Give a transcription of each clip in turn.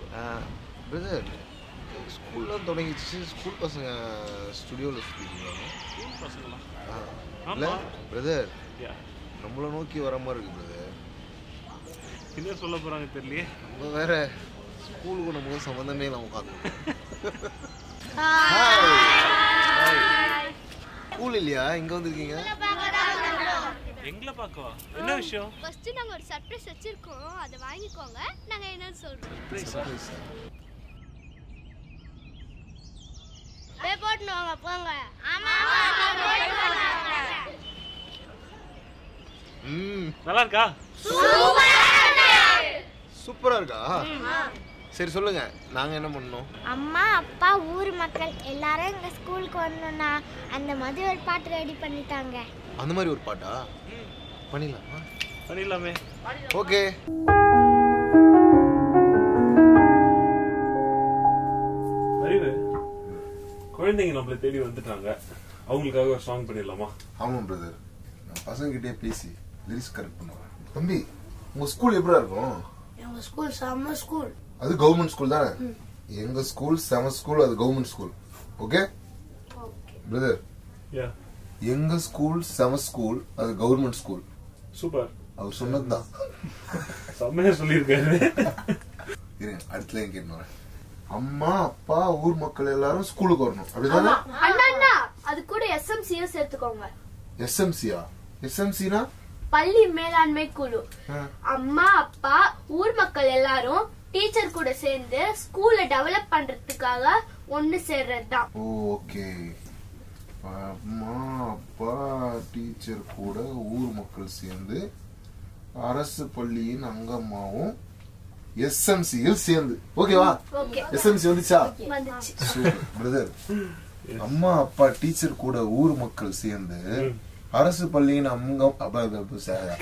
Brother ஸ்கூல்லாம் தொடங்கிச்சு school பசங்க ஸ்டுடியோவில் சுற்றிங்களா ஸ்கூல் பசங்களா இல்லை ஆமா. பிரதர் யா நம்மளை நோக்கி வர மாதிரி இருக்கு பிரதர் என்ன சொல்ல போறாங்க தெரியலையே நம்ம வேற ஸ்கூலுக்கு நமக்கு சம்மந்தமே இல்லாமல் உட்காந்து ஸ்கூல் இல்லையா இங்கே வந்திருக்கீங்க எங்களை பார்க்கவா என்ன விஷயம் ஃபர்ஸ்ட் நாங்க ஒரு சர்ப்ரைஸ் வச்சிருக்கோம் அதை வாங்கிக்கோங்க நாங்க என்னன்னு சொல்றோம் Surprise. பே போட்டு வாங்க போங்க ஆமா ம் நல்லா இருக்கா சூப்பராக இருக்கா சரி சொல்லுங்க நாங்கள் என்ன பண்ணணும் அம்மா அப்பா ஊர் மக்கள் எல்லாரும் எங்க ஸ்கூலுக்கு வரணும்னா அந்த மாதிரி ஒரு பாட்டு ரெடி பண்ணிட்டாங்க அந்த மாதிரி ஒரு பாட்டா பண்ணிடலாமா பண்ணிடலாமே ஓகே அறிவு குழந்தைங்க நம்மளை தேடி வந்துட்டாங்க அவங்களுக்காக ஒரு சாங் பண்ணிடலாமா ஆமாம் பிரதர் நான் பசங்ககிட்டே பேசி லிரிக்ஸ் கரெக்ட் பண்ணுவேன் தம்பி உங்கள் ஸ்கூல் எப்படியா இருக்கும் எங்க ஸ்கூல் செம்ம ஸ்கூல் அது கவர்மெண்ட் ஸ்கூல் தானே எங்க ஸ்கூல் செம ஸ்கூல் அது government school okay brother yeah எங்க ஸ்கூல் செம ஸ்கூல் அது கவர்மெண்ட் ஸ்கூல் சூப்பர் அவர் சொன்னதுதான் செம்மையா சொல்லியிருக்காரு இருங்க அடுத்த லைன் கேட்கணும் அம்மா அப்பா ஊர் மக்கள் எல்லாரும் ஸ்கூலுக்கு வரணும் அப்படிதானே அண்ணா அண்ணா அது கூட எஸ்எம்சியும் சேர்த்துக்கோங்க எஸ்எம்சியா எஸ்எம்சினா பள்ளி மேலாண்மை குழு அம்மா அப்பா ஊர் மக்கள் எல்லாரும் டீச்சர் கூட சேர்ந்து ஸ்கூலை டெவலப் பண்றதுக்காக ஒண்ணு சேர்றது தான் ஓகே அம்மா அப்பா டீச்சர் கூட ஊர் மக்கள் சேர்ந்து அரசு பள்ளியின் அங்கம்மாவும் எஸ்எம்சியில் சேர்ந்து ஓகேவா ஓகே எஸ்எம்சி வந்துச்சா வந்துச்சு சூப்பர் பிரதர் அம்மா அப்பா டீச்சர் கூட ஊர் மக்கள் சேர்ந்து அரசு பள்ளியின் அங்கம் அப்ப, அப்ப, அப்ப, ச-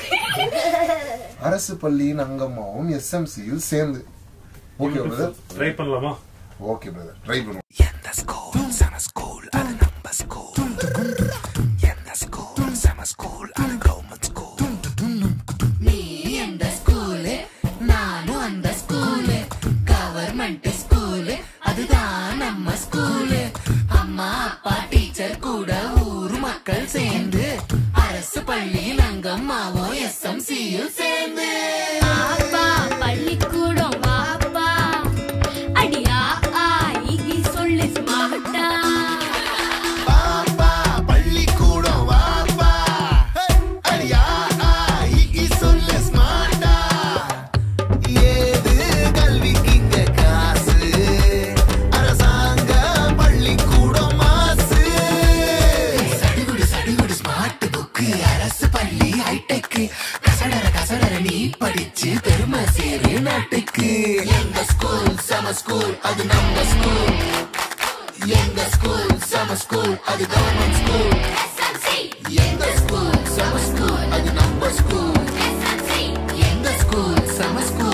அரசு பள்ளியின் அங்கம்மாவும் எஸ்எம்சியில் சேர்ந்து ஓகே பிரதர் ட்ரை பண்ணலாமா ஓகே பிரதர் ட்ரை பண்ணுவோம் எந்த ஸ்கூல் செம ஸ்கூல் அது நம்ம ஸ்கூல் எந்த ஸ்கூல் செம ஸ்கூல் அது கவர்மெண்ட் ஸ்கூல் நீ எந்த ஸ்கூலு நானும் அந்த ஸ்கூலு கவர்மெண்ட் ஸ்கூலு அதுதான் நம்ம ஸ்கூலு அம்மா அப்பா டீச்சர் கூட ஊர் மக்கள் சேர்ந்து அரசு பள்ளியில் அங்கம்மாவும் எஸ்எம்சியும் சேர்ந்து அப்பா பள்ளிக்கூடம் வாப்பா அடியா ஆ ஈ சொல்லு ஸ்மார்ட்டா பாப்பா பள்ளிக்கூடம் வாப்பா அடியா ஆகி சொல்லு ஸ்மார்ட்டா ஏது கல்விக்கு இங்க காசு அரசாங்க பள்ளிக்கூடம் மாசு சடுகுடு சடுகுடு ஸ்மார்ட் புக்கு அரசு பள்ளி ஹைடெக் கசடர கசடர நீ படிச்சு பெருமை சேரு நாட்டுக்கு எங்க ஸ்கூல் சம ஸ்கூல் அது நம்ம ஸ்கூல் எங்க ஸ்கூல் சம ஸ்கூல் அது கவர்மெண்ட் ஸ்கூல் எங்க ஸ்கூல் சம ஸ்கூல் அது நம்ம ஸ்கூல் எங்க ஸ்கூல் சம ஸ்கூல்